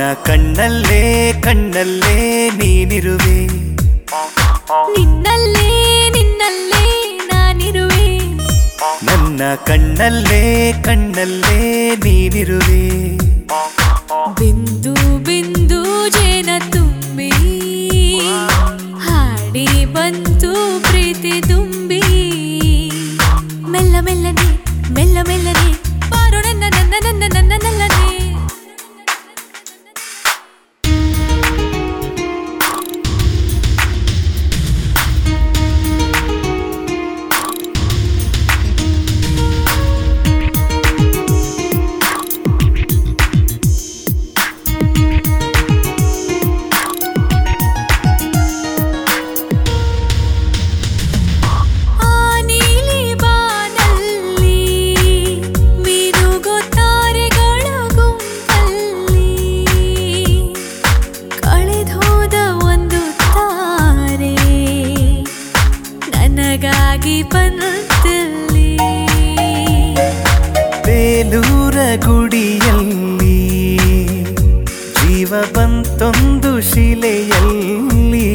ಕಣ್ಣಲ್ಲೇ ಕಣ್ಣಲ್ಲೇ ನೀನಿರುವೆ ನಿನ್ನಲ್ಲೇ ನಿನ್ನಲ್ಲೇ ನಾನಿರುವೆ ನನ್ನ ಕಣ್ಣಲ್ಲೇ ಕಣ್ಣಲ್ಲೇ ನೀನಿರುವೆ ಬಿಂದು ಬಿಂದು ಜೇನ ತುಂಬಿ ಹಾಡಿ ಬಂತು ಪ್ರೀತಿ ತುಂಬಿ ಮೆಲ್ಲ ಮೆಲ್ಲನೆ ಮೆಲ್ಲ ಮೆಲ್ಲನೆ ಬಾರು ನನ್ನ ನನ್ನ ನನ್ನ ನನ್ನ ನಲ್ಲನೆ ಆ ನೀಲಿ ಬಾನಲ್ಲಿ ಮಿನುಗೋ ತಾರೆಗಳ ಗುಂಪಲ್ಲಿ ಕಳೆದೋದ ಒಂದು ತಾರೆ ನನಗಾಗಿ ಬಂದಲ್ಲಿ ಬೇಲೂರ ಗುಡಿಯಲ್ಲಿ ಜೀವ ಬಂತೊಂದು ಶಿಲೆಯಲ್ಲಿ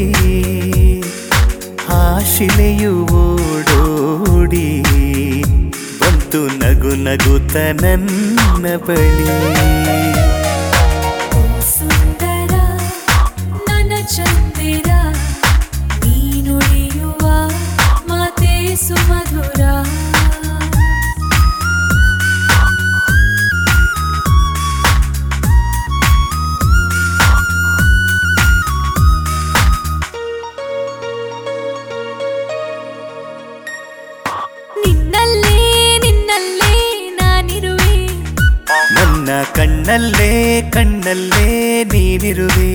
ಆ ಶಿಲೆಯು ಓಡೋಡಿ ಬಂತು ನಗು ನಗುತ್ತ ನನ್ನ ಬಳಿ ಸುಂದರ ನನ್ನ ಚಂದಿರ ನೀನುಳಿಯುವ ಮಾತೆ ಸುಮಧುರ ನಿನ್ನಲ್ಲೇ ನಿನ್ನಲ್ಲೇ ನಾನಿರುವೆ ನನ್ನ ಕಣ್ಣಲ್ಲೇ ಕಣ್ಣಲ್ಲೇ ನೀನಿರುವೆ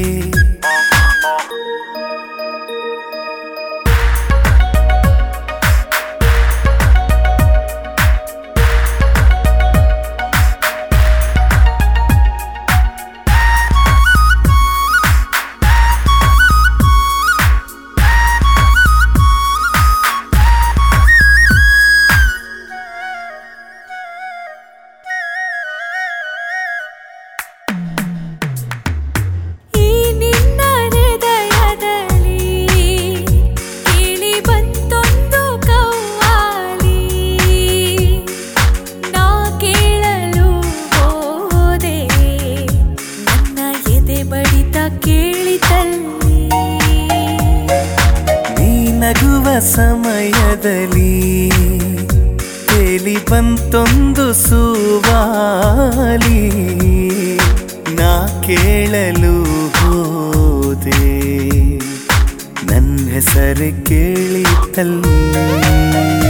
ಈ ನಿನ್ನ ಹೃದಯದಲ್ಲಿ ಕೇಳಿ ಬಂತೊಂದು ಕವ್ವಾಲಿ ನಾ ಕೇಳಲು ಹೋದೆ ನನ್ನ ಎದೆ ಬಡಿತ ಕೇಳಿತಲ್ಲಿ ನೀ ನಗುವ ಸಮಯದಲ್ಲಿ ತೇಲಿ ಬಂತೊಂದು ಸುವಾಲಿ ನಾ ಕೇಳಲು ಹೋದೆ ನನ್ನ ಹೆಸರು ಕೇಳಿತಲ್ಲಿ